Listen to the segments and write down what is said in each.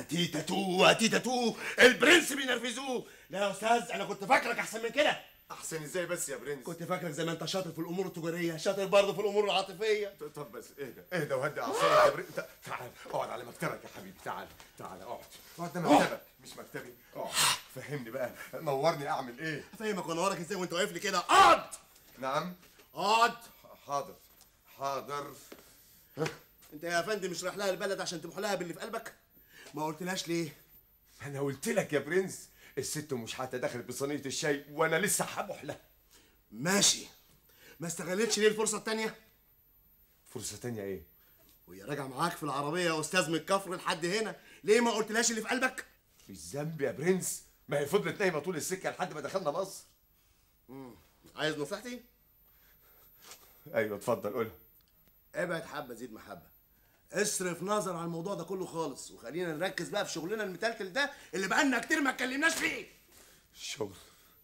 تيتا تو تيتا تو البرنس بينرفزوه لا يا استاذ انا كنت فاكرك احسن من كده احسن ازاي بس يا برنس كنت فاكرك زي ما انت شاطر في الامور التجاريه شاطر برضه في الامور العاطفيه طب بس اهدى اهدى وهدي اعصابك يا برنس تع- تعال اقعد على مكتبك يا حبيبي تعال تعال اقعد اقعد ده مكتبك مش مكتبي اقعد فهمني بقى نورني اعمل ايه افهمك وانا وراك ازاي وانت واقف لي كده اقعد نعم اقعد حاضر حاضر انت يا فندم مش رايح لها البلد عشان تمحو لها باللي في قلبك ما قلتلهاش ليه انا قلت لك يا برنس الست مش حتى دخلت بصينيه الشاي وانا لسه هبح لها ماشي ما استغلتش ليه الفرصه التانيه فرصه تانية ايه وهي راجعه معاك في العربيه يا استاذ من الكفر لحد هنا ليه ما قلتلهاش اللي في قلبك مش ذنب يا برنس ما هي فضلت نايمه طول السكه لحد ما دخلنا مصر عايز نصيحتي ايوه اتفضل قولها ابعد حبه زيد محبه اصرف نظر عن الموضوع ده كله خالص وخلينا نركز بقى في شغلنا المتلتل ده اللي بقالنا كتير ما اتكلمناش فيه شغل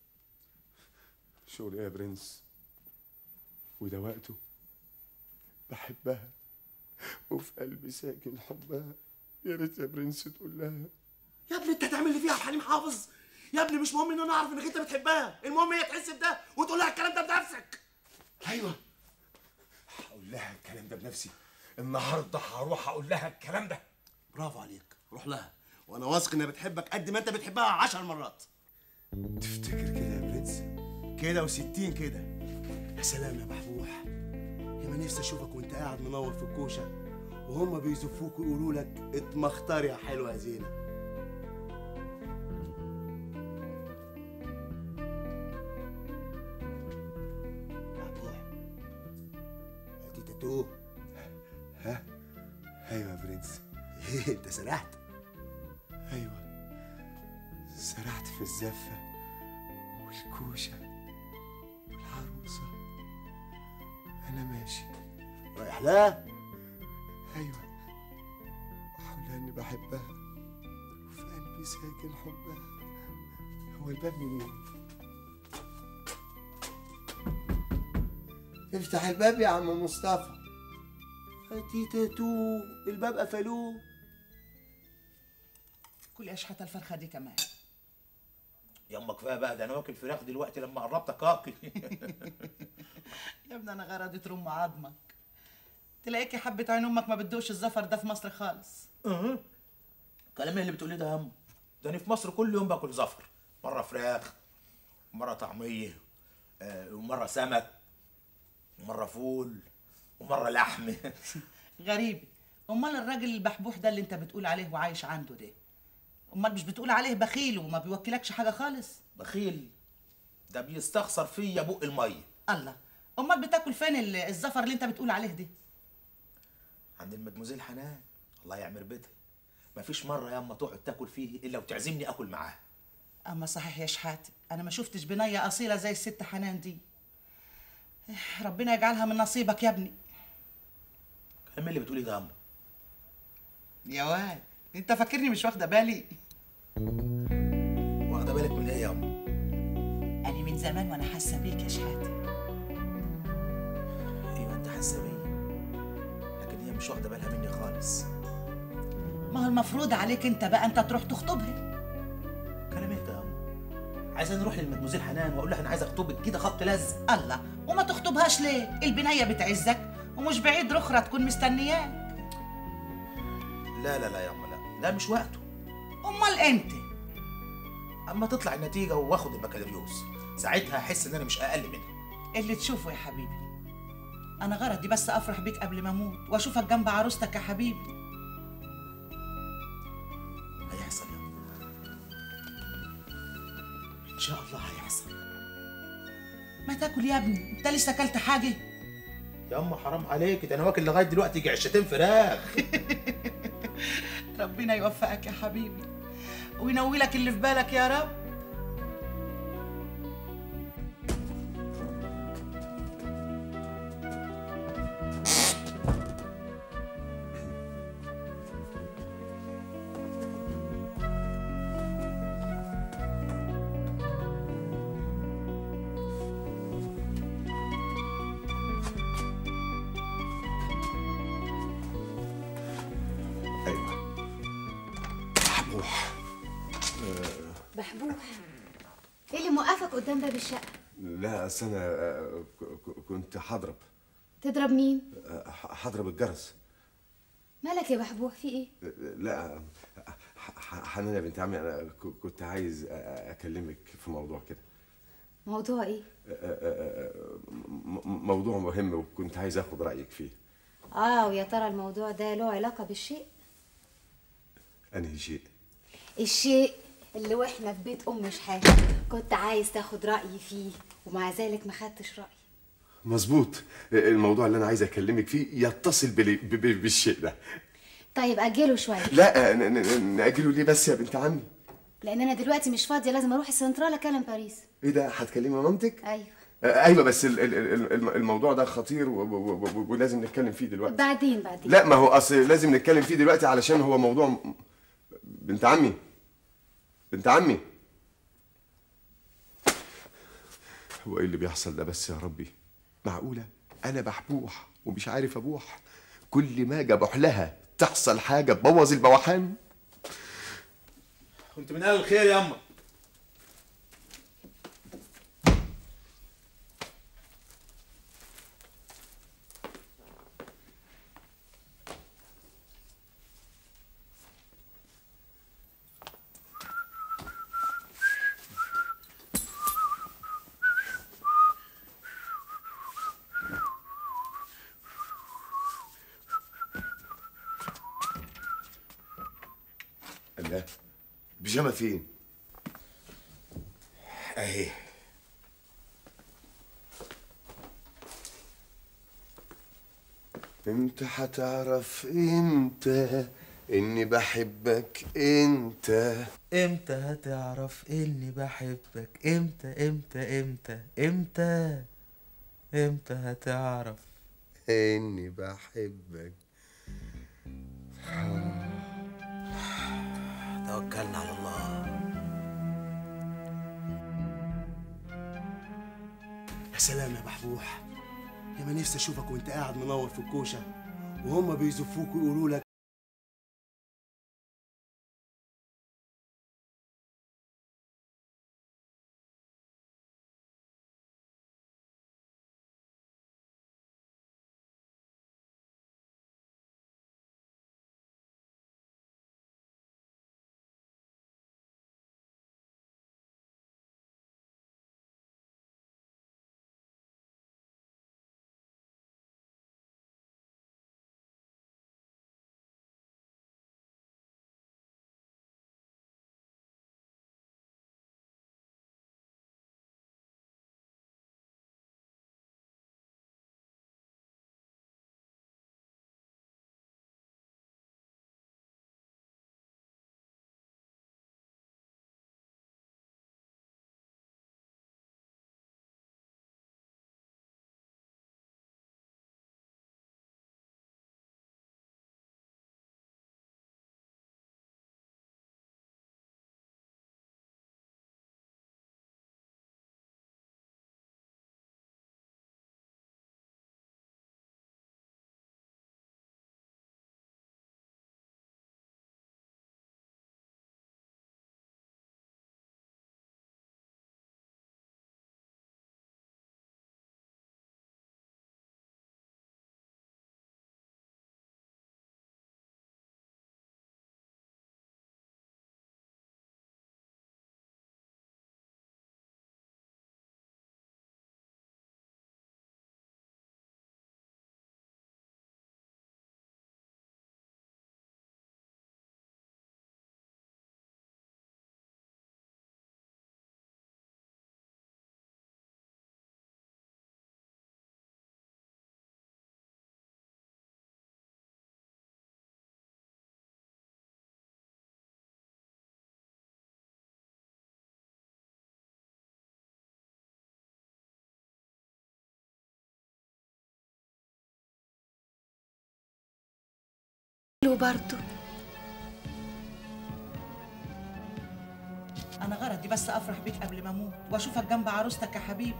شغل ايه يا برنس وده وقته بحبها وفي قلبي ساكن حبها يا ريت يا برنس تقول لها يا ابني انت هتعمل لي فيها يا حليم حافظ يا ابني مش مهم ان انا اعرف انك انت بتحبها المهم هي تحس بده وتقول لها الكلام ده بنفسك ايوه هقول لها الكلام ده بنفسي النهارده هروح اقول لها الكلام ده برافو عليك روح لها وانا واثق انها بتحبك قد ما انت بتحبها عشر مرات تفتكر كده يا برنس كده وستين كده يا سلام يا محبوح يا ما نفسي اشوفك وانت قاعد منور في الكوشه وهم بيزفوك ويقولوا لك اتمختار يا حلوه يا زينه محبوح يا تيتا تو ايوه يا برنس ايه انت سرحت ايوه سرحت في الزفه والكوشه والعروسه انا ماشي رايح لها ايوه واقول لها اني بحبها وفي قلبي ساكن حبها هو الباب منين افتح الباب يا عم مصطفى يا تيتا تو الباب قفلوه كل اشحت الفرخه دي كمان يما كفايه بقى ده انا واكل فراخ دلوقتي لما قربت اكاكل يا ابني انا غرضي ترم عظمك تلاقيكي حبة عين امك ما بتدوقش الزفر ده في مصر خالص كلام إيه اللي بتقوليه ده يا يما ده انا في مصر كل يوم باكل زفر مره فراخ مره طعميه آه، ومره سمك ومره فول ومره لحم غريب امال الراجل البحبوح ده اللي انت بتقول عليه وعايش عنده ده امال مش بتقول عليه بخيل وما بيوكلكش حاجه خالص بخيل ده بيستخسر فيا بق الميه الله امال بتاكل فين ال- الزفر اللي انت بتقول عليه ده عند المدموزيل حنان الله يعمر بيتها مفيش مره ياما تقعد تاكل فيه الا وتعزمني اكل معاها اما صحيح يا شحاتي انا ما شفتش بنيه اصيله زي الست حنان دي إيه، ربنا يجعلها من نصيبك يا ابني كلام اللي بتقوليه ده ياما يا واد انت فاكرني مش واخده بالي واخده بالك من ايه ياما انا من زمان وانا حاسه بيك يا شحاتي ايوه انت حاسه بيا لكن هي مش واخده بالها مني خالص ما هو المفروض عليك انت بقى انت تروح تخطبها كلام ايه ده ياما عايز نروح للمدموزيل حنان واقول لها انا عايز اخطبك كده خبط لزق الله وما تخطبهاش ليه البنيه بتعزك ومش بعيد رخرة تكون مستنياك لا لا لا ياما لا لا مش وقته امال امتى اما تطلع النتيجه واخد البكالوريوس ساعتها احس ان انا مش اقل منها اللي تشوفه يا حبيبي انا غرضي بس افرح بيك قبل ما اموت واشوفك جنب عروستك يا حبيبي هيحصل ياما ان شاء الله هيحصل ما تاكل يا ابني انت لسه اكلت حاجه ياما حرام عليك ده انا واكل لغايه دلوقتي يجي عشتين فراخ ربنا يوفقك يا حبيبي وينوي لك اللي في بالك يا رب ايوه محبوب ايه اللي موقفك قدام باب الشقه لا اصل انا آه، ك- ك- كنت هضرب تضرب مين آه، ح- هضرب الجرس مالك يا محبوب في ايه آه، لا ح- ح- حنان يا بنت عمي انا ك- كنت عايز آه، اكلمك في موضوع كده موضوع ايه آه، آه، آه، م- م- موضوع مهم وكنت عايز اخد رايك فيه اه ويا ترى الموضوع ده له علاقه بالشيء انهي شيء الشيء اللي واحنا في بيت ام شحات كنت عايز تاخد رايي فيه ومع ذلك ما خدتش رايي مظبوط الموضوع اللي انا عايز اكلمك فيه يتصل بال- ب- ب- بالشيء ده طيب اجله شويه لا ن- ن- ناجله ليه بس يا بنت عمي لان انا دلوقتي مش فاضيه لازم اروح السنترال اكلم باريس ايه ده هتكلمي مامتك ايوه آه، ايوه بس ال- ال- ال- الم- الموضوع ده خطير و- و- و- ولازم نتكلم فيه دلوقتي بعدين بعدين لا ما هو اصل لازم نتكلم فيه دلوقتي علشان هو موضوع م- بنت عمي بنت عمي هو ايه اللي بيحصل ده بس يا ربي معقولة انا بحبوح ومش عارف ابوح كل ما اجي ابوح لها تحصل حاجة تبوظ البوحان كنت من اهل الخير يا اما الله بيجامة فين اهي امتى هتعرف امتى اني بحبك انت امتى هتعرف اني بحبك امتى امتى امتى امتى امتى هتعرف اني بحبك توكلنا على الله يا سلام يا بحبوح يا ما نفسي اشوفك وانت قاعد منور في الكوشه وهم بيزفوك ويقولوا لك له برضه انا غرضي بس افرح بيك قبل ما اموت واشوفك جنب عروستك يا حبيبي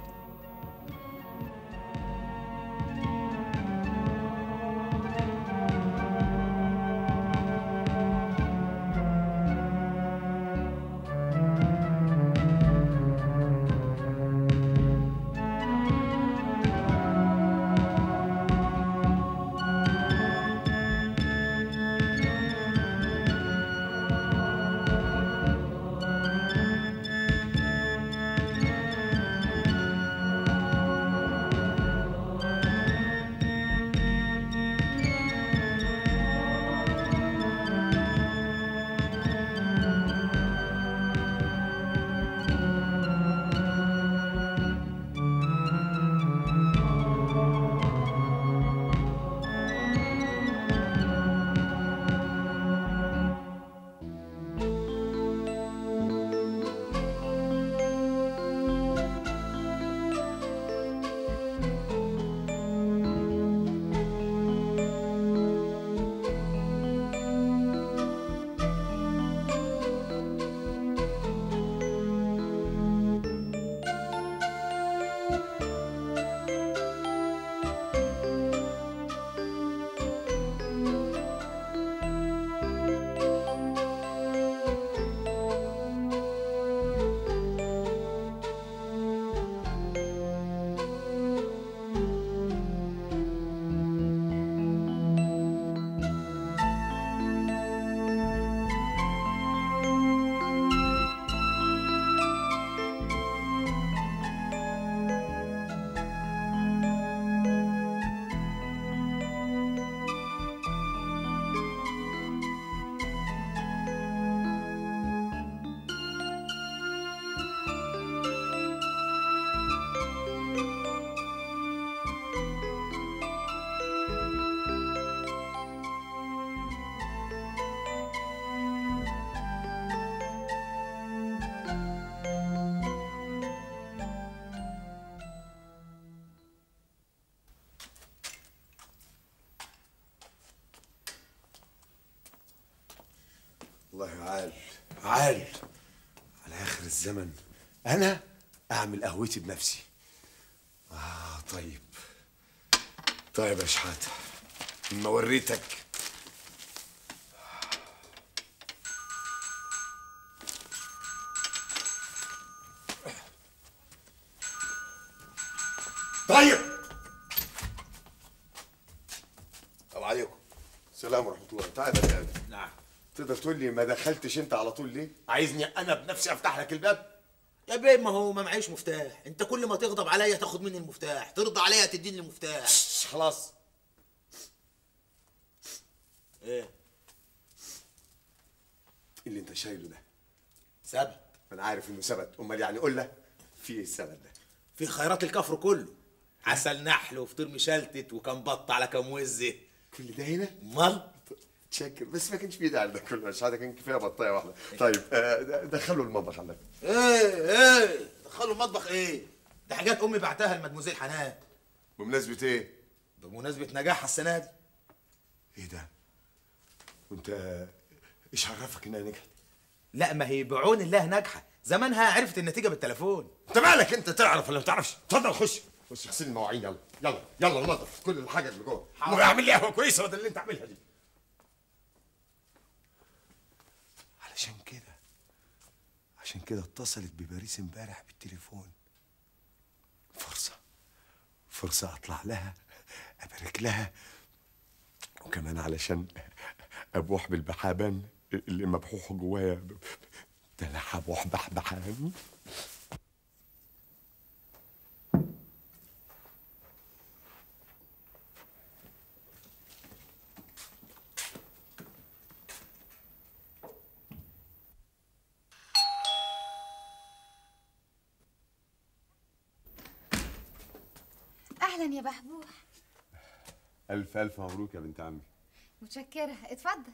والله عال عال على اخر الزمن انا اعمل قهوتي بنفسي اه طيب طيب يا شحاته اما وريتك طيب السلام عليكم السلام ورحمه الله تعال يا ادم نعم تقدر تقول لي ما دخلتش انت على طول ليه عايزني انا بنفسي افتح لك الباب يا بيه ما هو ما معيش مفتاح انت كل ما تغضب عليا تاخد مني المفتاح ترضى عليا تديني المفتاح خلاص ايه اللي انت شايله ده سبت انا عارف انه ثبت امال يعني قول له في ايه الثبت ده في خيرات الكفر كله عسل نحل وفطير مشلتت وكم بط على كم وزه كل ده هنا امال تشكر بس ما كانش في داعي ده كله مش كان كفايه بطايه واحده طيب آه، د- دخله المطبخ عندك ايه ايه دخلوا المطبخ ايه ده حاجات امي بعتها لمدموزيل حنان بمناسبه ايه بمناسبه نجاحها السنه دي ايه ده وانت ايش عرفك انها نجحت لا ما هي بعون الله ناجحه زمانها عرفت النتيجه بالتليفون انت مالك انت تعرف ولا ما تعرفش اتفضل خش خش اغسل المواعين يلا يلا يلا نظف كل الحاجه اللي جوه واعمل لي قهوه كويسه بدل اللي انت عاملها دي علشان كده عشان كده اتصلت بباريس امبارح بالتليفون فرصه فرصه اطلع لها ابارك لها وكمان علشان ابوح بالبحابان اللي مبحوح جوايا ده انا هبوح بحبحان اهلا يا بحبوح ألف ألف مبروك يا بنت عمي متشكره اتفضل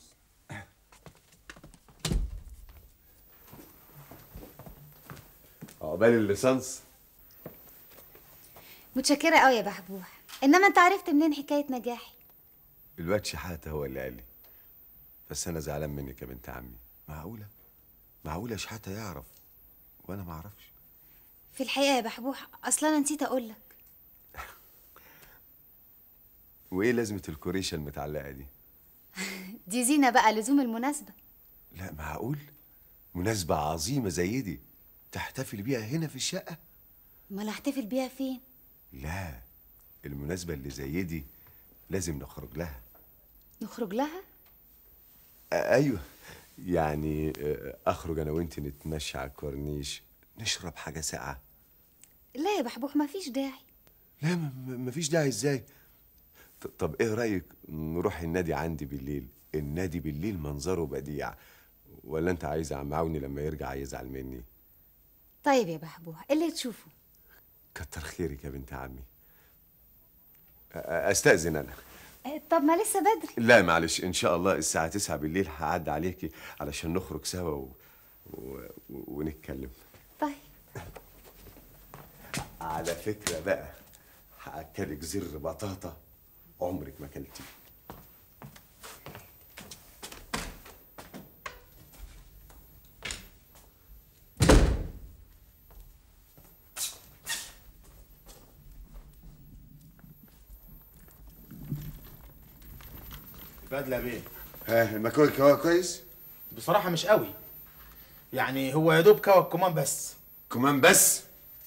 عقبال الليسانس متشكره قوي يا بحبوح انما انت عرفت منين حكايه نجاحي الواد شحاتة هو اللي قال لي بس أنا زعلان منك يا بنت عمي معقولة؟ معقولة شحاتة يعرف وأنا ما أعرفش في الحقيقه يا بحبوح اصلا انا نسيت اقول لك وإيه لازمة الكوريشة المتعلقة دي؟ دي زينه بقى لزوم المناسبه لا معقول؟ مناسبة عظيمة زي دي تحتفل بيها هنا في الشقة؟ امال هحتفل بيها فين لا المناسبة اللي زي دي لازم نخرج لها نخرج لها آه، أيوه يعني آه، أخرج أنا وأنت نتمشى على الكورنيش نشرب حاجة ساقعة لا يا بحبوح ما فيش داعي لا م- م- مفيش داعي ازاي ط- طب ايه رايك نروح النادي عندي بالليل النادي بالليل منظره بديع ولا انت عايز عم عوني لما يرجع يزعل مني طيب يا بحبوح اللي تشوفه كتر خيرك يا بنت عمي أ- أ- استاذن انا آه، طب ما لسه بدري لا معلش ان شاء الله الساعه 9 بالليل هعدي عليكي علشان نخرج سوا و... و... و... ونتكلم طيب على فكره بقى هاكلك زر بطاطا عمرك ما كلتيه بدله بيه ها المكوى كوا كويس بصراحه مش قوي يعني هو يا دوب كوى الكمان بس كمان بس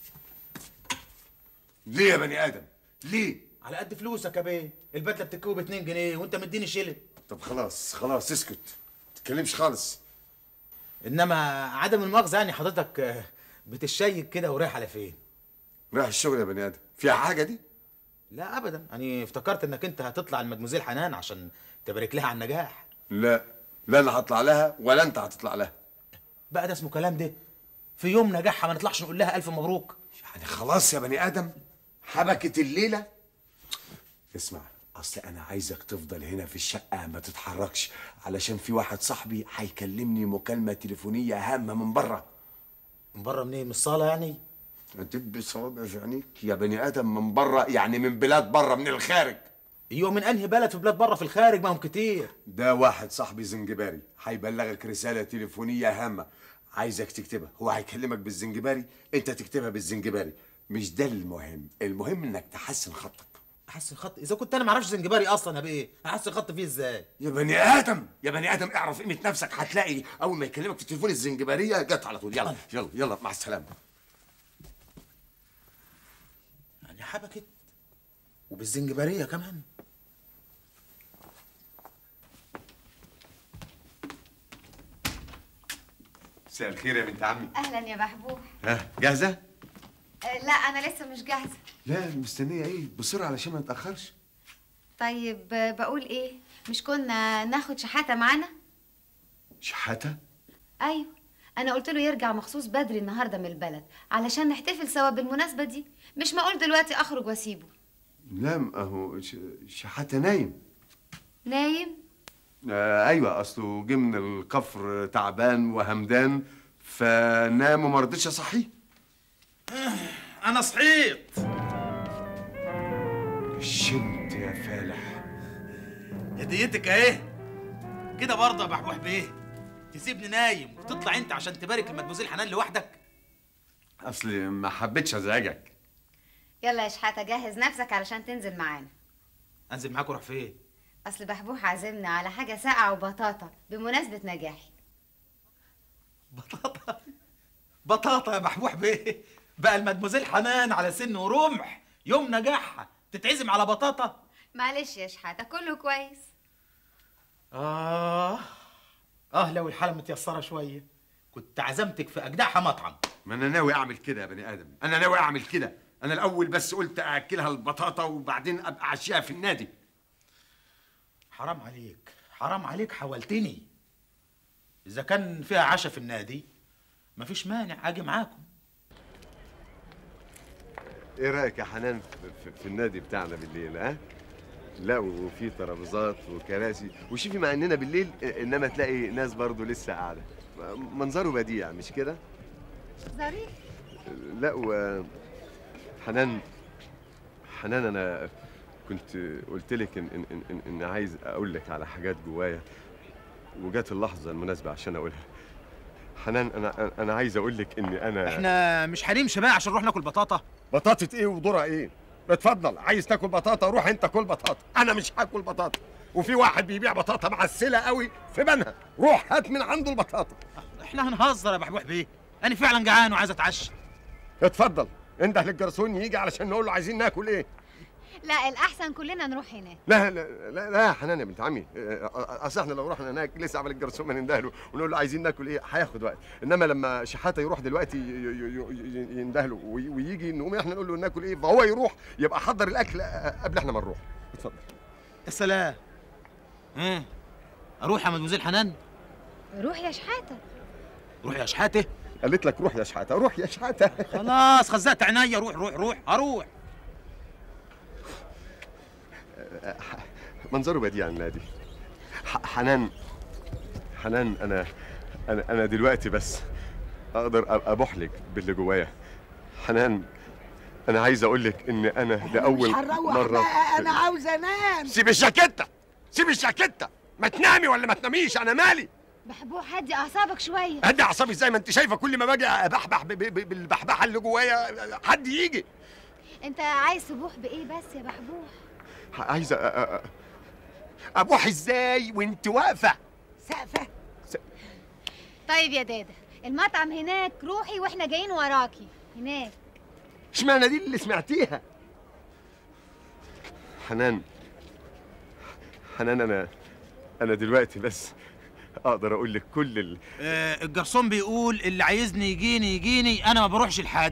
ليه يا بني ادم ليه على قد فلوسك يا بيه البدله بتتكوي ب 2 جنيه وانت مديني شيلن طب خلاص خلاص اسكت ما تتكلمش خالص انما عدم المؤاخذه يعني حضرتك آه، بتشيك كده ورايح على فين رايح الشغل يا بني ادم فيها حاجه دي لا ابدا يعني افتكرت انك انت هتطلع المدموزيل حنان عشان تبارك لها على النجاح لا لا انا هطلع لها ولا انت هتطلع لها بقى ده اسمه كلام ده في يوم نجاحها ما نطلعش نقول لها الف مبروك يعني خلاص يا بني ادم حبكت الليله اسمع اصل انا عايزك تفضل هنا في الشقه ما تتحركش علشان في واحد صاحبي هيكلمني مكالمه تليفونيه هامه من بره من بره منين من الصاله يعني هتب صوابع في عينيك يا بني ادم من بره يعني من بلاد بره من الخارج ايوه من انهي بلد في بلاد بره في الخارج ما هم كتير ده واحد صاحبي زنجباري هيبلغك رسالة تليفونية هامة عايزك تكتبها هو هيكلمك بالزنجباري انت تكتبها بالزنجباري مش ده المهم المهم انك تحسن خطك احسن خط اذا كنت انا ما اعرفش زنجباري اصلا يا بيه احسن خط فيه ازاي يا بني ادم يا بني ادم اعرف قيمة نفسك هتلاقي اول ما يكلمك في التليفون الزنجبارية جت على طول يلا يلا يلا مع السلامة يعني حبكت وبالزنجباريه كمان مساء الخير يا بنت عمي اهلا يا محبوب ها جاهزة؟ آه، لا انا لسه مش جاهزه لا مستنية ايه بسرعة علشان ما نتأخرش طيب آه، بقول ايه مش كنا ناخد شحاته معانا شحاتة؟ ايوه انا قلت له يرجع مخصوص بدري النهارده من البلد علشان نحتفل سوا بالمناسبه دي مش معقول دلوقتي اخرج واسيبه لا ما هو ش- شحاتة نايم نايم آه ايوه اصله جه من الكفر تعبان وهمدان فنام وما رضيتش اصحيه انا صحيت شمت يا فالح هديتك اهي كده برضه يا بحبوح بيه تسيبني نايم وتطلع انت عشان تبارك المدموزيل حنان لوحدك اصلي ما حبيتش ازعجك يلا يا شحاته جهز نفسك علشان تنزل معانا انزل معاك واروح فين اصل بحبوح عازمنا على حاجه ساقعه وبطاطا بمناسبه نجاحي بطاطا بطاطا يا بحبوح بيه بقى المدموزيل حنان على سن ورمح يوم نجاحها تتعزم على بطاطا معلش يا شحاته كله كويس اه اه لو الحاله متيسره شويه كنت عزمتك في اجدعها مطعم ما انا ناوي اعمل كده يا بني ادم انا ناوي اعمل كده انا الاول بس قلت اكلها البطاطا وبعدين ابقى اعشيها في النادي حرام عليك حرام عليك حاولتني اذا كان فيها عشاء في النادي مفيش مانع اجي معاكم ايه رايك يا حنان في, في, في النادي بتاعنا بالليل ها لا وفي ترابيزات وكراسي وشوفي مع اننا بالليل انما تلاقي ناس برضو لسه قاعده منظره بديع مش كده ظريف لا و حنان حنان انا كنت قلت لك ان ان ان, إن, إن عايز اقول لك على حاجات جوايا وجات اللحظه المناسبه عشان اقولها حنان انا انا عايز اقول لك ان انا احنا مش هنمشي بقى عشان نروح ناكل بطاطا بطاطا ايه ودورها ايه؟ اتفضل عايز تاكل بطاطا روح انت كل بطاطا انا مش هاكل بطاطا وفي واحد بيبيع بطاطا معسله قوي في بنها روح هات من عنده البطاطا احنا هنهزر يا بحبوح بيه انا فعلا جعان وعايز اتعشى اتفضل انده للجرسون يجي علشان نقول له عايزين ناكل ايه لا الاحسن كلنا نروح هناك لا لا لا, لا يا حنان يا بنت عمي اه، اصل احنا لو رحنا هناك لسه عمل الجرسون ما نندهله ونقول له عايزين ناكل ايه هياخد وقت انما لما شحاته يروح دلوقتي ي- ي- ي- يندهله وي- ويجي نقوم احنا نقول له ناكل ايه فهو يروح يبقى حضر الاكل اه، قبل احنا ما نروح اتفضل يا سلام ايه اروح يا مدموزيل حنان روح يا شحاته روح يا شحاته قالت لك روح يا شحاته روح يا شحاته خلاص خزقت عينيا روح روح روح اروح منظره بديع النادي ح- حنان حنان انا انا انا دلوقتي بس اقدر ابقى محلك باللي جوايا حنان انا عايز اقول لك ان انا لاول مش هنروح مره بقى انا عاوزه انام سيب الجاكيته سيب الجاكيته ما تنامي ولا ما تناميش انا مالي بحبوح هدي اعصابك شويه هدي اعصابي زي ما انت شايفه كل ما باجي ابحبح ب- ب- ب- بالبحبحه اللي جوايا حد يجي انت عايز تبوح بايه بس يا بحبوح عايز أ- أ- أ- ابوح ازاي وانت واقفه سقفه طيب يا دادا المطعم هناك روحي واحنا جايين وراكي هناك اشمعنى دي اللي سمعتيها حنان حنان انا انا دلوقتي بس اقدر اقول لك كل ال... آه الجرسون بيقول اللي عايزني يجيني يجيني انا ما بروحش لحد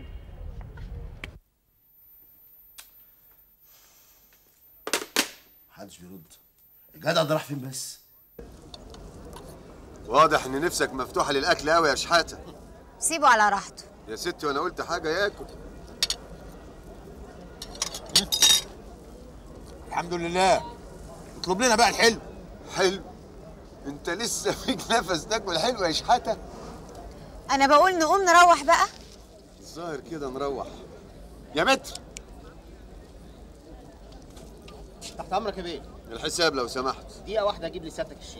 محدش بيرد الجدع ده راح فين بس واضح ان نفسك مفتوحه للاكل قوي يا شحاته سيبه على راحته يا ستي وانا قلت حاجه ياكل الحمد لله اطلب لنا بقى الحلو حلو انت لسه فيك نفس تاكل حلو يا شحاته انا بقول نقوم نروح بقى الظاهر كده نروح يا متر تحت امرك يا بيه الحساب لو سمحت دقيقه واحده اجيب لي سيادتك الشيك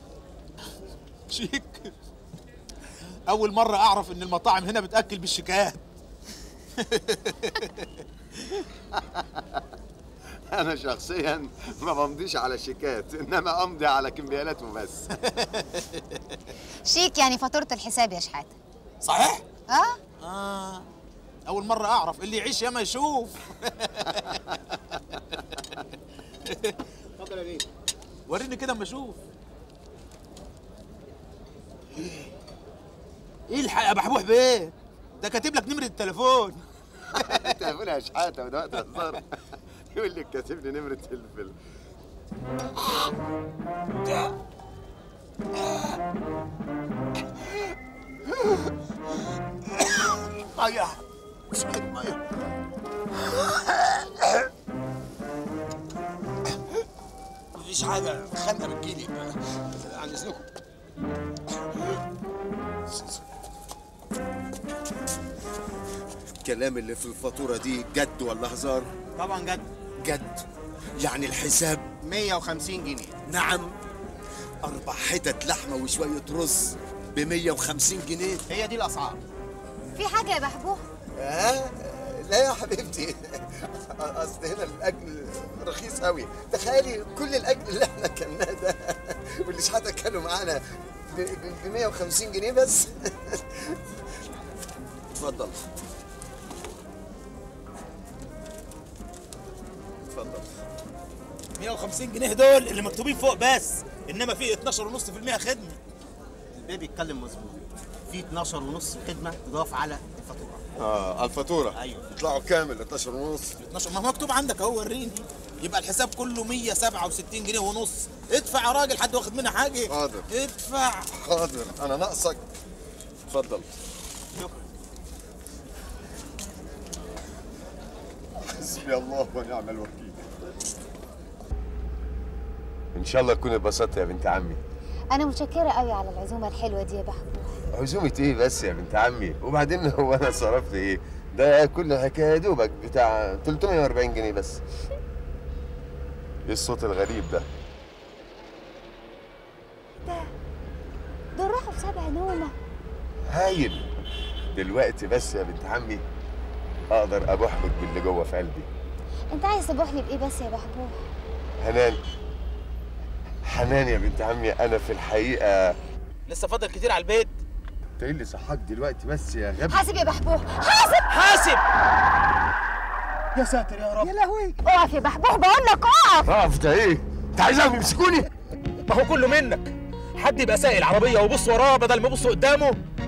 شيك اول مره اعرف ان المطاعم هنا بتاكل بالشيكات انا شخصيا ما بمضيش على شيكات انما امضي على كمبيالات وبس شيك يعني فاتورة الحساب يا شحاتة صحيح اه اه اول مره اعرف اللي يعيش ياما يشوف اتفضل يا بيه وريني كده اما اشوف ايه الحق يا بحبوح بيه ده كاتب لك نمره التليفون تليفون يا شحاته وده وقت هزار يقول لك كاتب لي نمره الفيلم ميه شويه ميه مفيش حاجه خانقه بتجيلي عن اذنكم الكلام اللي في الفاتورة دي جد ولا هزار؟ طبعا جد جد يعني الحساب 150 جنيه نعم أربع حتت لحمة وشوية رز ب 150 جنيه هي دي الاسعار في حاجة يا بحبوح آه لا يا حبيبتي اصل هنا الاكل رخيص قوي تخيلي كل الاكل اللي احنا اكلناه ده واللي شحاته كانوا معانا ب 150 جنيه بس اتفضل اتفضل 150 جنيه دول اللي مكتوبين فوق بس انما في 12.5% خدمه البيه بيتكلم مظبوط في 12 ونص خدمه تضاف على الفاتوره اه الفاتوره ايوه يطلعوا كامل 12 ونص 12 ما هو مكتوب عندك اهو وريني يبقى الحساب كله 167 جنيه ونص ادفع يا راجل حد واخد منها حاجه حاضر. ادفع حاضر انا ناقصك اتفضل حسبي الله ونعم الوكيل ان شاء الله تكوني اتبسطت يا بنت عمي أنا متشكرة قوي على العزومة الحلوة دي يا بحبوح عزومة ايه بس يا بنت عمي وبعدين هو انا صرفت ايه ده كل الحكايه يا دوبك بتاع 340 جنيه بس ايه الصوت الغريب ده دول راحوا في سبع نومة هايل دلوقتي بس يا بنت عمي اقدر ابوح لك باللي جوه في قلبي أنت عايز تبوح لي بإيه بس يا بحبوح؟ حنان حنان يا بنت عمي انا في الحقيقه لسه فاضل كتير على البيت انت ايه اللي صحاك دلوقتي بس يا غبي حاسب يا بحبوح حاسب حاسب يا ساتر يا رب يا لهوي اقف يا بحبوح بقول لك اقف اقف ده ايه انت عايزهم يمسكوني ما هو كله منك حد يبقى سايق العربيه ويبص وراه بدل ما يبص قدامه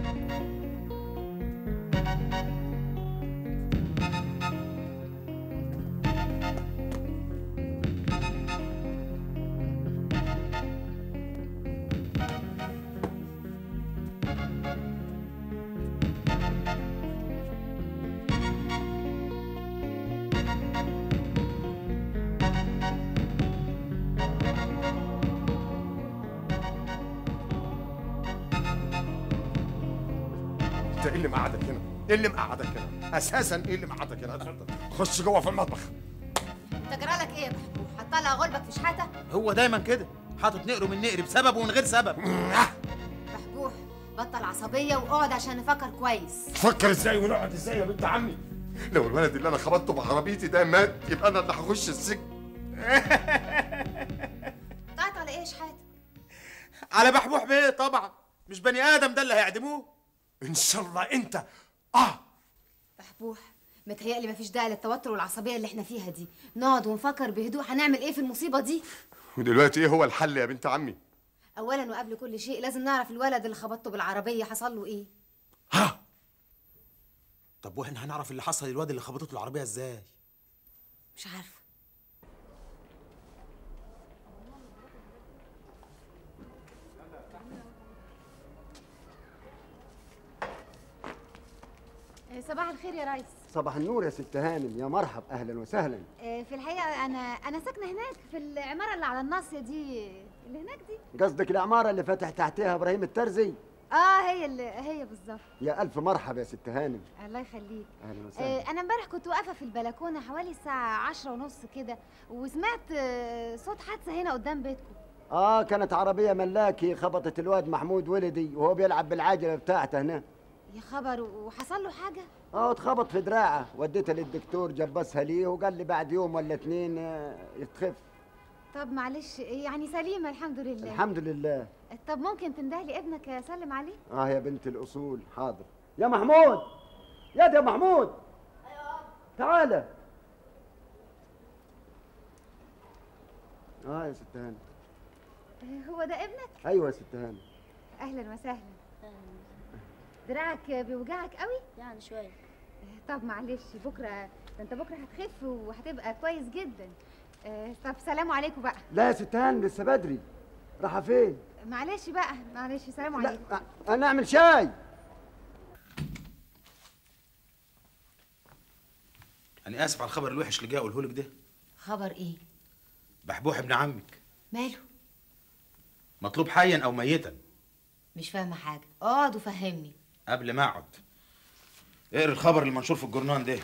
انت ايه اللي مقعدك هنا ايه اللي مقعدك هنا اساسا ايه اللي مقعدك هنا اتفضل خش جوه في المطبخ انت جرالك ايه يا بحبوح؟ هتطلع غلبك في شحاتة؟ هو دايما كده حاطط نقره من نقر بسبب ومن غير سبب بحبوح بطل عصبية واقعد عشان نفكر كويس فكر ازاي ونقعد ازاي يا بنت عمي لو الولد اللي انا خبطته بعربيتي ده مات يبقى انا اللي هخش السجن قطعت على ايه يا شحاتة؟ على بحبوح بيه طبعا مش بني ادم ده اللي هيعدموه ان شاء الله انت اه بحبوح متهيألي مفيش داعي للتوتر والعصبية اللي احنا فيها دي نقعد ونفكر بهدوء هنعمل ايه في المصيبة دي ودلوقتي ايه هو الحل يا بنت عمي أولا وقبل كل شيء لازم نعرف الولد اللي خبطته بالعربية حصل له ايه طب واحنا هنعرف اللي حصل للواد اللي خبطته العربيه ازاي مش عارفة صباح الخير يا ريس صباح النور يا ست هانم يا مرحب اهلا وسهلا في الحقيقة أنا أنا ساكنة هناك في العمارة اللي على الناصية دي اللي هناك دي قصدك العماره اللي فتح تحتها ابراهيم الترزي اه اه هي اللي هي بالظبط يا الف مرحبا يا ست هانم الله يخليك اهلا وسهلا آه انا امبارح كنت واقفه في البلكونه حوالي الساعه عشرة ونص كده وسمعت آه صوت حادثه هنا قدام بيتكم اه كانت عربيه ملاكي خبطت الواد محمود ولدي وهو بيلعب بالعجله بتاعته هنا يا خبر وحصل له حاجه اه اتخبط في دراعه وديتها للدكتور جبسها ليه وقال لي بعد يوم ولا اتنين آه، يتخف طب معلش يعني سليمه الحمد لله الحمد لله طب ممكن تنده لي ابنك اسلم عليه اه يا بنت الاصول حاضر يا محمود يا ده يا محمود تعالى اه يا ست هانم آه، هو ده ابنك ايوه يا ست هانم اهلا وسهلا دراعك بيوجعك قوي يعني شويه طب معلش بكره ده انت بكره هتخف وهتبقى كويس جدا آه، طب سلام عليكم بقى لا يا ست هانم لسه بدري رايحه فين معلش بقى معلش سلام لا عليكم انا اعمل شاي انا اسف على الخبر الوحش اللي جاي اقوله لك ده خبر ايه بحبوح ابن عمك ماله مطلوب حيا او ميتا مش فاهمه حاجه اقعد وفهمني قبل ما اقعد اقرا الخبر المنشور في الجورنال ده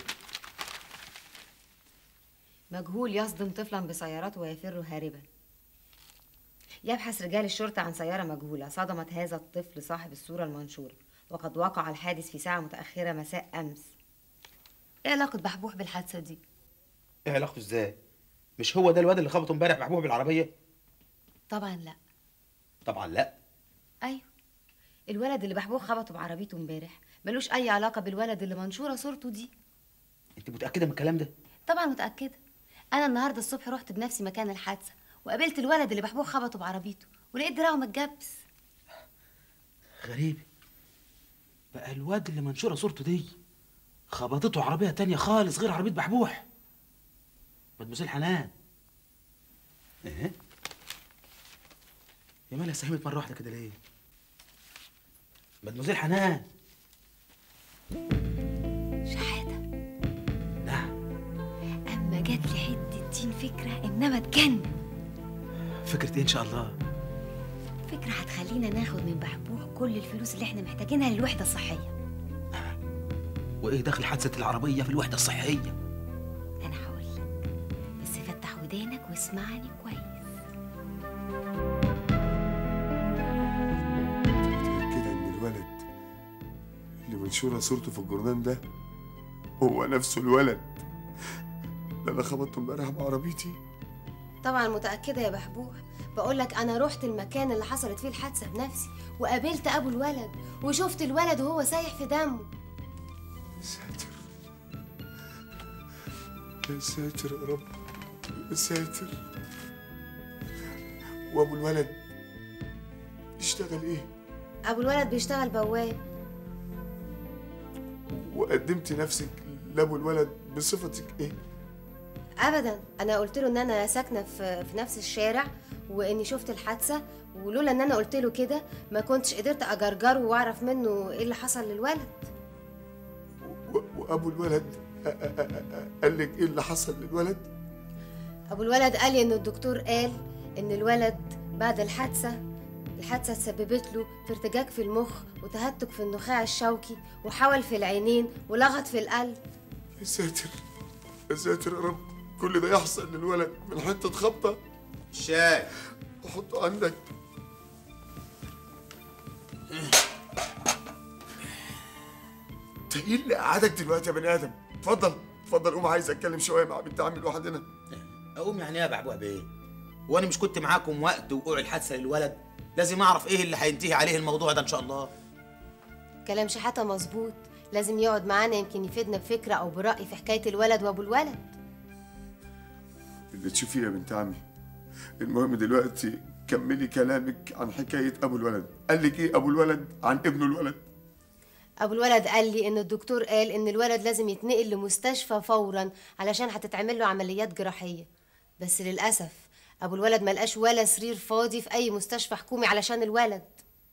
مجهول يصدم طفلا بسيارته ويفر هاربا يبحث رجال الشرطة عن سيارة مجهولة صدمت هذا الطفل صاحب الصورة المنشورة وقد وقع الحادث في ساعة متأخرة مساء أمس إيه علاقة بحبوح بالحادثة دي؟ ايه علاقته ازاي مش هو ده الواد اللي خبطه امبارح بحبوح بالعربيه طبعا لا طبعا لا أيوه الولد اللي بحبوح خبطه بعربيته امبارح ملوش أي علاقة بالولد اللي منشورة صورته دي انت متاكده من الكلام ده طبعا متأكدة أنا النهاردة الصبح رحت بنفسي مكان الحادثة وقابلت الولد اللي بحبوح خبطه بعربيته ولقيت دراعه متجبس غريب بقى الواد اللي منشوره صورته دي خبطته عربيه تانية خالص غير عربيه بحبوح مدموزيل حنان ايه يا مالها ساهمت مره واحده كده ليه مدموزيل حنان شحاتة نعم أما جات لي حتة دين فكرة إنما تجنن فكره ايه ان شاء الله فكرة هتخلينا ناخد من بحبوح كل الفلوس اللي احنا محتاجينها للوحدة الصحية وايه دخل حادثه العربيه في الوحده الصحيه أنا هقول لك بس فتح ودانك واسمعني كويس متأكدة إن الولد اللي منشورة صورته في الجورنال ده هو نفسه الولد اللي أنا خبطته امبارح بعربيتي طبعا متأكدة يا بحبوح بقول لك أنا رحت المكان اللي حصلت فيه الحادثة بنفسي وقابلت أبو الولد وشفت الولد وهو سايح في دمه يا ساتر يا ساتر يا رب يا ساتر وأبو الولد يشتغل إيه؟ أبو الولد بيشتغل بواب وقدمت نفسك لأبو الولد بصفتك إيه؟ ابدا انا قلت له ان انا ساكنه في في نفس الشارع واني شفت الحادثه ولولا ان انا قلت له كده ما كنتش قدرت اجرجره واعرف منه ايه اللي حصل للولد و- وأبو الولد أ- أ- أ- أ- قال لك إيه اللي حصل للولد؟ ابو الولد قال لي ان الدكتور قال ان الولد بعد الحادثه الحادثه سببت له في ارتجاج في المخ وتهتك في النخاع الشوكي وحول في العينين ولغط في القلب يا ساتر يا ساتر يا رب كل ده يحصل للولد من حتة خبطة الشاي وحطه عندك انت ايه اللي قعدك دلوقتي يا بني ادم اتفضل اتفضل قوم عايز اتكلم شويه مع بنت عمي لوحدنا اقوم يعني ايه يا بحبوح بيه وانا مش كنت معاكم وقت وقوع الحادثه للولد لازم اعرف ايه اللي هينتهي عليه الموضوع ده ان شاء الله كلام شحاته مظبوط لازم يقعد معانا يمكن يفيدنا بفكره او براي في حكايه الولد وابو الولد اللي تشوفيه يا بنت عمي المهم دلوقتي كملي كلامك عن حكايه ابو الولد قال لك ايه ابو الولد عن ابنه الولد ابو الولد قال لي ان الدكتور قال ان الولد لازم يتنقل لمستشفى فورا علشان هتتعمل له عمليات جراحيه بس للاسف ابو الولد ملقاش ولا سرير فاضي في اي مستشفى حكومي علشان الولد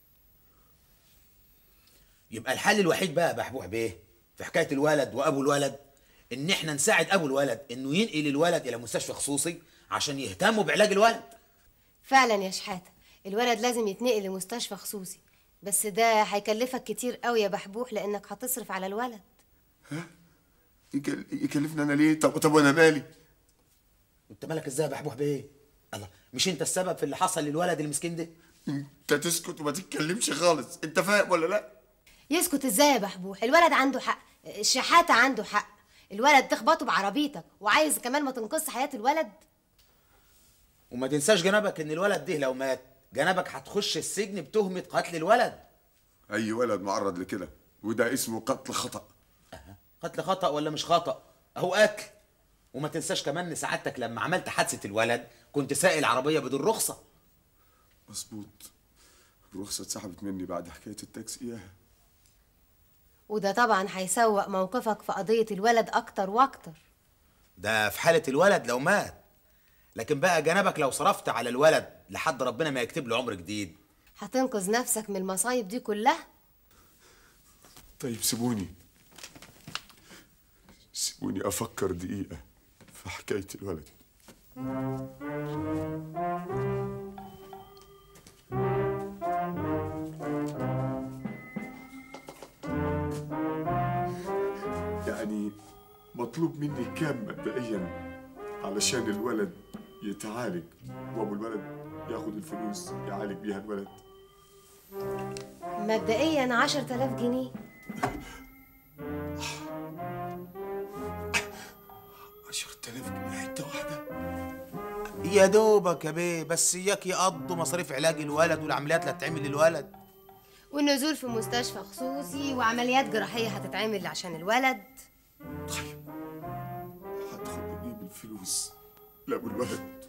يبقى الحل الوحيد بقى يا بحبوح بيه في حكايه الولد وابو الولد ان احنا نساعد ابو الولد انه ينقل الولد الى مستشفى خصوصي عشان يهتموا بعلاج الولد فعلا يا شحاته الولد لازم يتنقل لمستشفى خصوصي بس ده هيكلفك كتير قوي يا بحبوح لانك هتصرف على الولد يكل- يكلفني انا ليه طب طب وانا مالي انت مالك ازاي يا بحبوح بيه الله مش انت السبب في اللي حصل للولد المسكين ده انت تسكت وما تتكلمش خالص انت فاهم ولا لا يسكت ازاي يا بحبوح الولد عنده حق الشحاتة عنده حق الولد تخبطه بعربيتك وعايز كمان ما تنقص حياة الولد وما تنساش جنابك ان الولد ده لو مات جنابك هتخش السجن بتهمة قتل الولد اي ولد معرض لكده وده اسمه قتل خطأ قتل خطأ ولا مش خطأ اهو قتل وما تنساش كمان ان سعادتك لما عملت حادثة الولد كنت سائل عربية بدون رخصة مظبوط الرخصة اتسحبت مني بعد حكاية التاكسي اياها وده طبعا هيسوق موقفك في قضية الولد أكتر وأكتر ده في حالة الولد لو مات لكن بقى جنابك لو صرفت على الولد لحد ربنا ما يكتب له عمر جديد هتنقذ نفسك من المصايب دي كلها طيب سيبوني سيبوني افكر دقيقة في حكاية الولد يعني مطلوب مني كام مبدئيا علشان الولد يتعالج وابو الولد ياخد الفلوس يعالج بيها الولد مبدئيا عشر تلاف جنيه عشرة آلاف جنيه حتة واحدة يا دوبك يا بيه بس اياك يقضوا مصاريف علاج الولد والعمليات اللي هتتعمل للولد والنزول في مستشفى خصوصي وعمليات جراحية هتتعمل عشان الولد هدخل اجيب الفلوس لابو الولد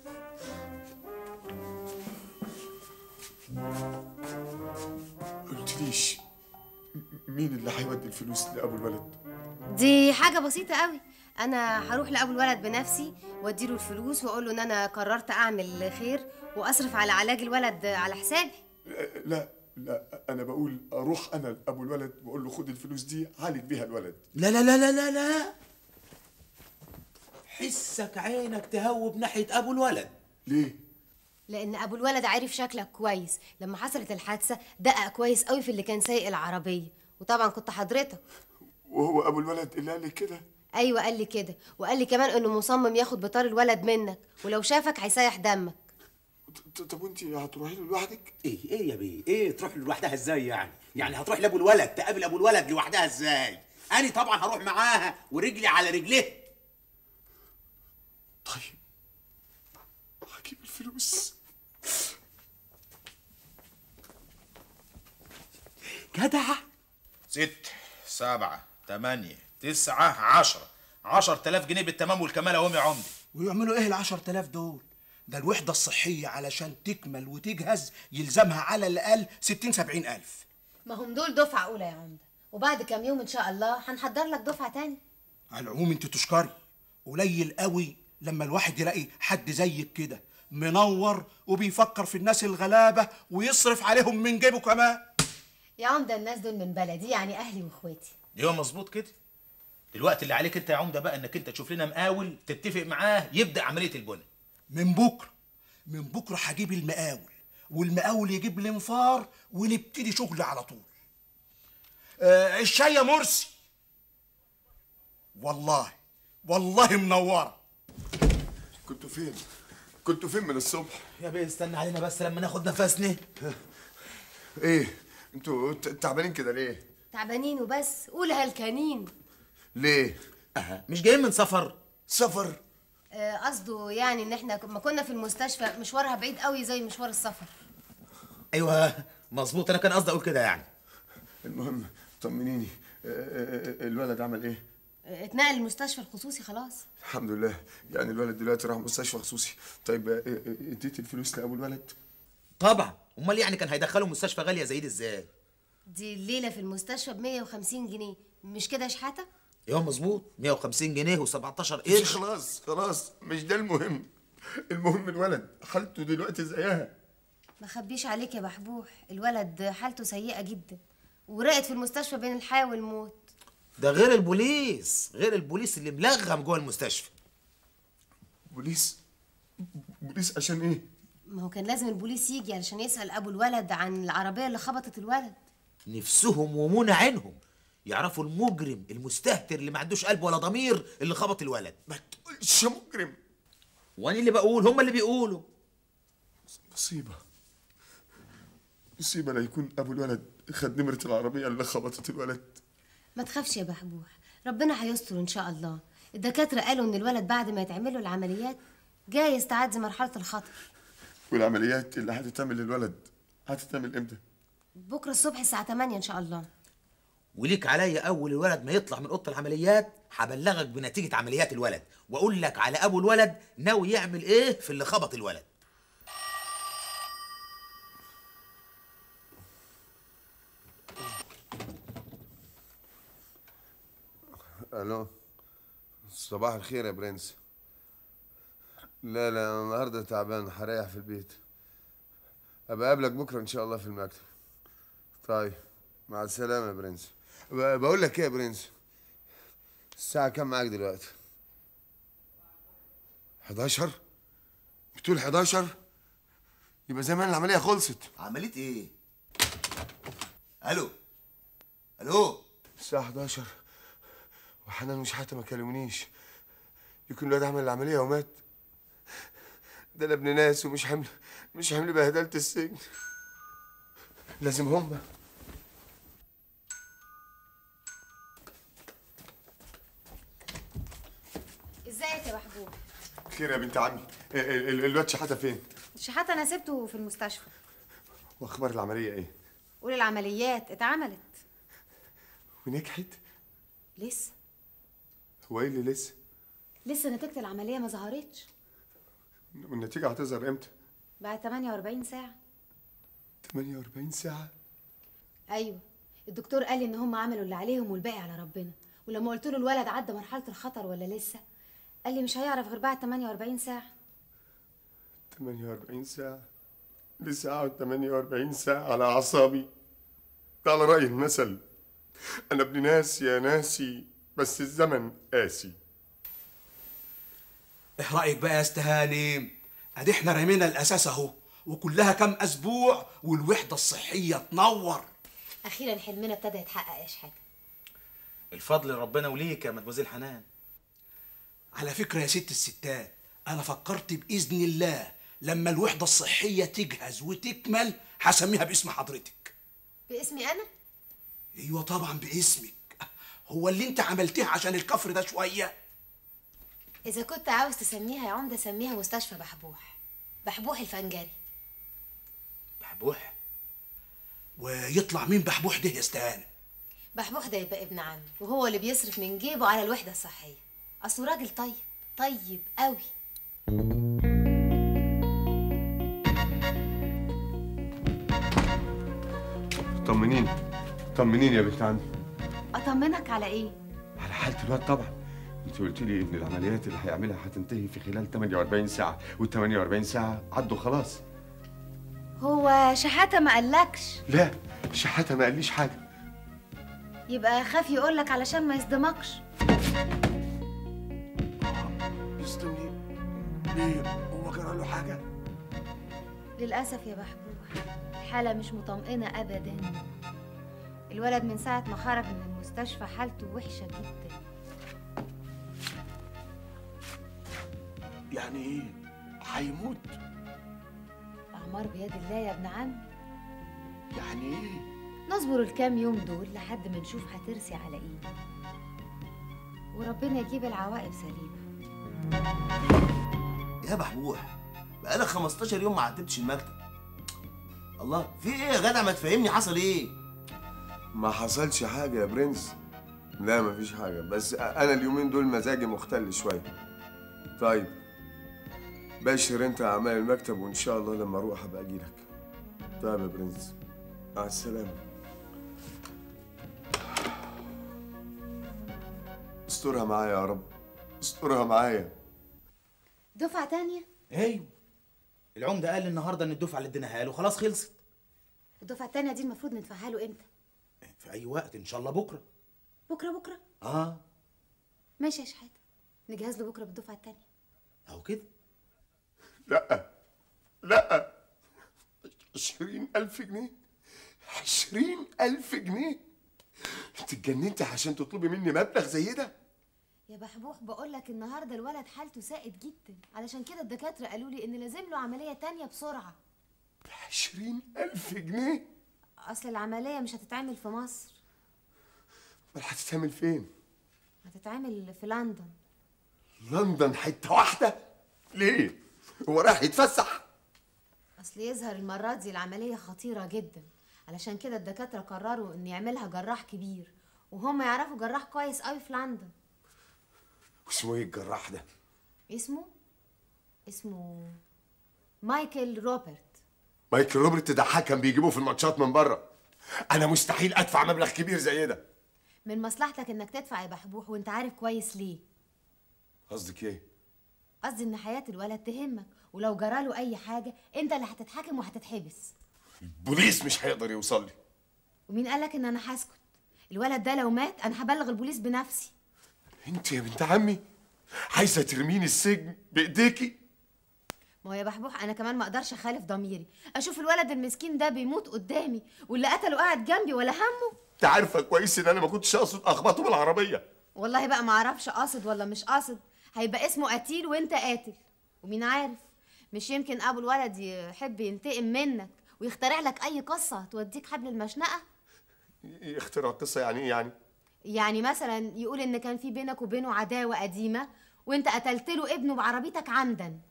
قلتليش م- مين اللي هيودي الفلوس لابو الولد دي حاجة بسيطة قوي أنا هروح لأبو الولد بنفسي وأديله الفلوس وأقول له إن أنا قررت أعمل خير وأصرف على علاج الولد على حسابي أه، لا لا انا بقول اروح انا لابو الولد واقول له خد الفلوس دي عالج بيها الولد لا لا لا لا لا لا حسك عينك تهوب ناحية أبو الولد ليه؟ لأن أبو الولد عارف شكلك كويس لما حصلت الحادثة دقق كويس قوي في اللي كان سايق العربية وطبعا كنت حضرتك وهو ابو الولد اللي قال لي كده أيوة قال لي كده وقال لي كمان إنه مصمم ياخد بطار الولد منك ولو شافك هيسيح دمك ط- طب وانت هتروحي له لوحدك ايه ايه يا بيه ايه تروح له لوحدها ازاي يعني يعني هتروح لابو الولد تقابل ابو الولد لوحدها ازاي انا طبعا هروح معاها ورجلي على رجليه طيب هجيب الفلوس جدع ست سبعة تمانية تسعة عشرة عشر تلاف جنيه بالتمام والكمال اهم يا عمدي ويعملوا ايه العشر تلاف دول ده الوحدة الصحية علشان تكمل وتجهز يلزمها على الأقل ستين سبعين ألف ما هم دول دفعة أولى يا عمدة وبعد كام يوم إن شاء الله هنحضر لك دفعة تاني على العموم انت تشكري قليل قوي لما الواحد يلاقي حد زيك كده منور وبيفكر في الناس الغلابة ويصرف عليهم من جيبه كمان يا عمدة الناس دول من بلدي يعني أهلي وإخواتي ايوه مظبوط كده الوقت اللي عليك انت يا عمده بقى انك انت تشوف لنا مقاول تتفق معاه يبدا عمليه البنى من بكرة من بكرة هجيب المقاول والمقاول يجيب لي انفار ونبتدي شغل على طول آه الشاي يا مرسي والله والله منورة كنتوا فين؟ كنتوا فين من الصبح؟ يا بيه استنى علينا بس لما ناخد نفسنا ايه؟ انتوا ت- تعبانين كده ليه؟ تعبانين وبس قول هلكانين ليه؟ أها مش جايين من سفر سفر آه، قصده يعني ان احنا ما كنا في المستشفى مشوارها بعيد قوي زي مشوار السفر ايوه مظبوط انا كان قصدي اقول كده يعني المهم طمنيني آه، آه، آه، الولد عمل ايه؟ آه، اتنقل المستشفى الخصوصي خلاص الحمد لله يعني الولد دلوقتي راح مستشفى خصوصي طيب آه، آه، اديت الفلوس لابو الولد؟ طبعا امال يعني كان هيدخله مستشفى غاليه زي دي ازاي دي الليله في المستشفى ب 150 جنيه مش كده يا شحاته ايوه مظبوط 150 جنيه و17 مش قرش خلاص خلاص مش ده المهم المهم الولد حالته دلوقتي زيها ما خبيش عليك يا بحبوح الولد حالته سيئه جدا ورقت في المستشفى بين الحياه والموت ده غير البوليس غير البوليس اللي ملغم جوه المستشفى بوليس بوليس عشان ايه؟ ما هو كان لازم البوليس يجي علشان يسال ابو الولد عن العربيه اللي خبطت الولد نفسهم ومنى عينهم يعرفوا المجرم المستهتر اللي ما عندوش قلب ولا ضمير اللي خبط الولد ما تقولش مجرم وانا اللي بقول هم اللي بيقولوا مصيبة مصيبة لا يكون أبو الولد خد نمرة العربية اللي خبطت الولد ما تخافش يا بحبوح ربنا هيستر ان شاء الله الدكاتره قالوا ان الولد بعد ما يتعمل له العمليات جايز تعدي مرحله الخطر والعمليات اللي هتتعمل للولد هتتعمل امتى؟ بكره الصبح الساعه 8 ان شاء الله وليك عليا اول الولد ما يطلع من اوضه العمليات هبلغك بنتيجه عمليات الولد واقول لك على ابو الولد ناوي يعمل ايه في اللي خبط الولد الو صباح الخير يا برنس لا لا أنا النهارده تعبان هريح في البيت ابقى اقابلك بكره ان شاء الله في المكتب طيب مع السلامه يا برنس ب- بقول لك ايه يا برنس الساعه كام معاك دلوقتي 11 بتقول 11 يبقى زمان العمليه خلصت عمليه ايه الو الو الساعه 11 وحنان مش حتى ما كلمونيش يكون الواد عمل العمليه ومات ده انا ابن ناس ومش حمل مش حمل بهدلة السجن لازم هم ازيك يا محبوب خير يا بنت عمي ال- ال- الواد شحاته فين شحاته انا سبته في المستشفى واخبار العمليه ايه قول العمليات اتعملت ونجحت لسه هو ايه اللي لسه لسه نتيجه العمليه ما ظهرتش والنتيجه هتظهر امتى بعد 48 ساعه 48 ساعه ايوه الدكتور قال لي ان هم عملوا اللي عليهم والباقي على ربنا ولما قلت له الولد عدى مرحله الخطر ولا لسه قال لي مش هيعرف غير بعد 48 ساعه 48 ساعه لسه قاعد 48 ساعه على اعصابي ده على راي المثل انا ابن ناس يا ناسي بس الزمن قاسي ايه رايك بقى يا استهاني ادي احنا رمينا الاساس اهو وكلها كام اسبوع والوحده الصحيه تنور اخيرا حلمنا ابتدى يتحقق يا شحاته الفضل لربنا وليك يا مدموزيل حنان على فكره يا ست الستات انا فكرت باذن الله لما الوحده الصحيه تجهز وتكمل هسميها باسم حضرتك باسمي انا ايوه طبعا باسمك هو اللي انت عملتيه عشان الكفر ده شويه اذا كنت عاوز تسميها يا عمده سميها مستشفى بحبوح بحبوح الفنجري بحبوح ويطلع مين بحبوح ده يا استهانه بحبوح ده يبقى ابن عمي وهو اللي بيصرف من جيبه على الوحده الصحيه اصله راجل طيب طيب قوي طمنيني طمنيني يا بنت عمي اطمنك على ايه على حالة الواد طبعا انت قلت لي ان العمليات اللي هيعملها هتنتهي في خلال 48 ساعة وال 48 ساعة عدوا خلاص هو شحاته ما قالكش لا شحاتة ما قاليش حاجة يبقى خاف يقولك علشان ما يصدمكش يصدمني ليه هو جرى له حاجه للأسف يا بحبوح الحالة مش مطمئنة أبدا الولد من ساعة ما خرج من المستشفى حالته وحشة جدا يعني ايه هيموت أعمار بيد الله يا ابن عم يعني ايه نصبر الكام يوم دول لحد ما نشوف هترسي على ايه وربنا يجيب العواقب سليمة يا بحبوح بقالك 15 يوم ما عتبتش المكتب الله في ايه يا جدع ما تفهمني حصل ايه ما حصلش حاجة يا برنس لا مفيش حاجة بس أنا اليومين دول مزاجي مختل شوية طيب بشر أنت أعمال المكتب وإن شاء الله لما أروح هبقى أجيلك طيب يا برنس مع السلامة استرها معايا يا رب استرها معايا دفعة تانية ايوه العمده قال النهارده ان الدفعه اللي اديناها له خلاص خلصت الدفعة التانية دي المفروض ندفعها له امتى في اي وقت ان شاء الله بكره بكرة بكرة اه ماشي يا شحاتة نجهز له بكرة بالدفعة التانية اهو كده لا لا عشرين ألف جنيه عشرين ألف جنيه انت اتجننتي عشان تطلبي مني مبلغ زي ده يا بحبوح بقول لك النهارده الولد حالته سائد جدا علشان كده الدكاتره قالوا لي ان لازم له عمليه تانية بسرعه عشرين ألف جنيه اصل العمليه مش هتتعمل في مصر امال هتتعمل فين هتتعمل في لندن لندن حتة واحدة ليه هو رايح يتفسح اصل يظهر المره دي العمليه خطيره جدا علشان كده الدكاتره قرروا ان يعملها جراح كبير وهم يعرفوا جراح كويس قوي في لندن واسمه ايه الجراح ده اسمه اسمه مايكل روبرت مايكل روبرت ده حكم بيجيبوه في الماتشات من بره انا مستحيل ادفع مبلغ كبير زي ده من مصلحتك انك تدفع يا بحبوح وانت عارف كويس ليه قصدك ايه قصدي ان حياه الولد تهمك ولو جراله اي حاجه انت اللي هتتحاكم وهتتحبس البوليس مش هيقدر يوصل لي ومين قالك ان انا هسكت الولد ده لو مات انا هبلغ البوليس بنفسي انت يا بنت عمي عايزه ترميني السجن بايديكي ما هو يا بحبوح انا كمان ما اقدرش اخالف ضميري اشوف الولد المسكين ده بيموت قدامي واللي قتله قاعد جنبي ولا همه انت عارفه كويس ان انا ما كنتش اقصد اخبطه بالعربيه والله بقى ما اعرفش قاصد ولا مش قاصد هيبقى اسمه قتيل وانت قاتل ومين عارف مش يمكن ابو الولد يحب ينتقم منك ويخترع لك اي قصه توديك حبل المشنقه يخترع قصه يعني ايه يعني يعني مثلا يقول ان كان في بينك وبينه عداوه قديمه وانت قتلت له ابنه بعربيتك عمدا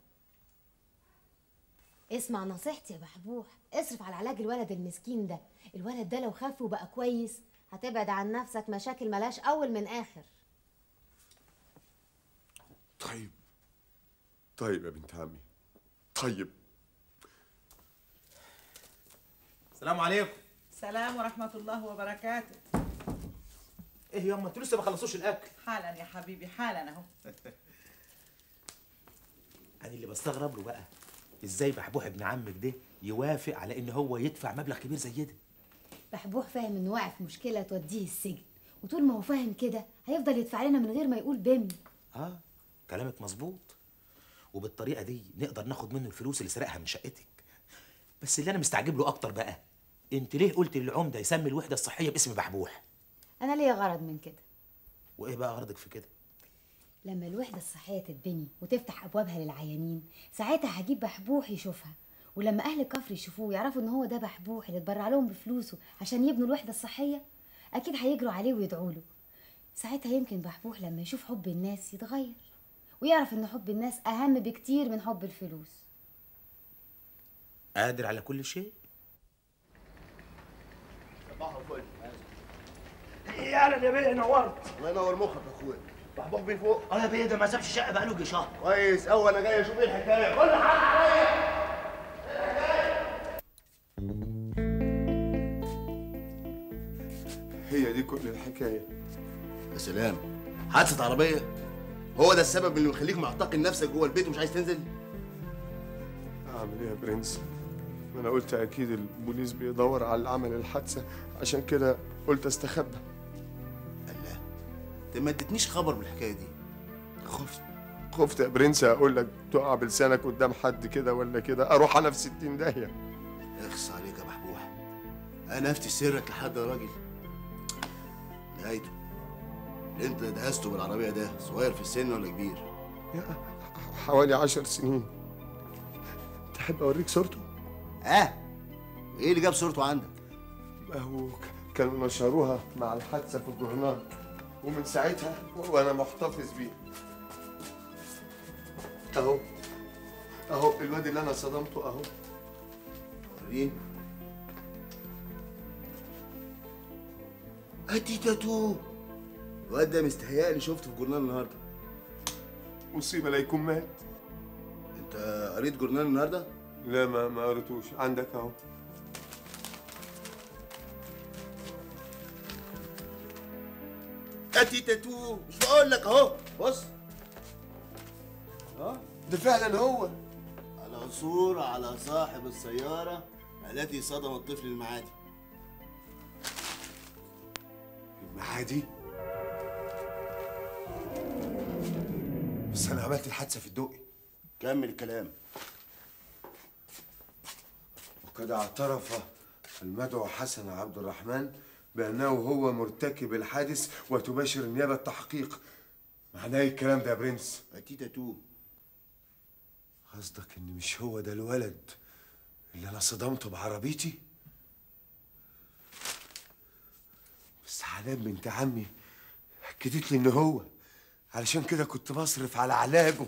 اسمع نصيحتي يا بحبوح اصرف على علاج الولد المسكين ده الولد ده لو خف وبقى كويس هتبعد عن نفسك مشاكل ملاش اول من اخر طيب طيب يا بنت عمي طيب السلام عليكم سلام ورحمة الله وبركاته ايه ياما انتوا لسه ما خلصوش الاكل حالا يا حبيبي حالا اهو انا اللي بستغرب له بقى ازاي بحبوح ابن عمك ده يوافق على ان هو يدفع مبلغ كبير زي ده بحبوح فاهم انه واقع في مشكله توديه السجن وطول ما هو فاهم كده هيفضل يدفع لنا من غير ما يقول بم اه كلامك مظبوط وبالطريقه دي نقدر ناخد منه الفلوس اللي سرقها من شقتك بس اللي انا مستعجب له اكتر بقى انت ليه قلت للعمده يسمي الوحده الصحيه باسم بحبوح انا ليا غرض من كده وايه بقى غرضك في كده لما الوحدة الصحية تتبني وتفتح أبوابها للعيانين ساعتها هجيب بحبوح يشوفها ولما أهل الكفر يشوفوه ويعرفوا إن هو ده بحبوح اللي اتبرع لهم بفلوسه عشان يبنوا الوحدة الصحية أكيد هيجروا عليه ويدعوا له ساعتها يمكن بحبوح لما يشوف حب الناس يتغير ويعرف إن حب الناس أهم بكتير من حب الفلوس قادر على كل شيء صباح الفل يا يا بيه نورت الله ينور مخك يا اخويا محبوب بيه فوق اه يا بيه ده ما سابش الشقه بقاله يجي شهر كويس قوي انا جاي اشوف ايه الحكايه كل حاجه عليا هي دي كل الحكايه يا سلام حادثه عربيه هو ده السبب اللي مخليك معتقل نفسك جوه البيت ومش عايز تنزل اعمل ايه يا برنس ما انا قلت اكيد البوليس بيدور على اللي عمل الحادثه عشان كده قلت استخبى الله انت ما اديتنيش خبر بالحكايه دي خفت خفت يا برنس اقول لك تقع بلسانك قدام حد كده ولا كده اروح انا في 60 داهيه اخص عليك يا محبوح انا افتي سرك لحد يا راجل نهايته اللي انت دهسته بالعربيه ده صغير في السن ولا كبير حوالي عشر سنين تحب اوريك صورته اه ايه اللي جاب صورته عندك ما هو ك- كانوا نشروها مع الحادثه في الجورنال ومن ساعتها وانا محتفظ بيه اهو اهو الواد اللي انا صدمته اهو وريني ادي تاتو الواد ده مستهيألي شفته في جورنال النهارده مصيبه لا يكون مات انت قريت جورنال النهارده لا ما ما قريتوش عندك اهو ادي تاتو مش بقول لك اهو بص اه ده فعلا هو العثور على صاحب السيارة التي صدمت الطفل المعادي المعادي بس انا عملت الحادثه في الدقي كمل الكلام وقد اعترف المدعو حسن عبد الرحمن بأنه هو مرتكب الحادث وتباشر النيابة التحقيق معناه إيه الكلام ده يا برنس؟ أكيد تو قصدك إن مش هو ده الولد اللي أنا صدمته بعربيتي؟ بس حنان بنت عمي أكدت لي إن هو علشان كده كنت بصرف على علاجه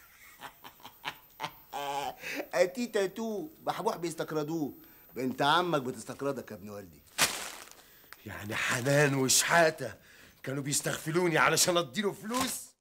أتيتا تو بحبوح بيستقرضوه بنت عمك بتستقرضك يا ابن والدي يعني حنان وشحاتة كانوا بيستغفلوني علشان اديله فلوس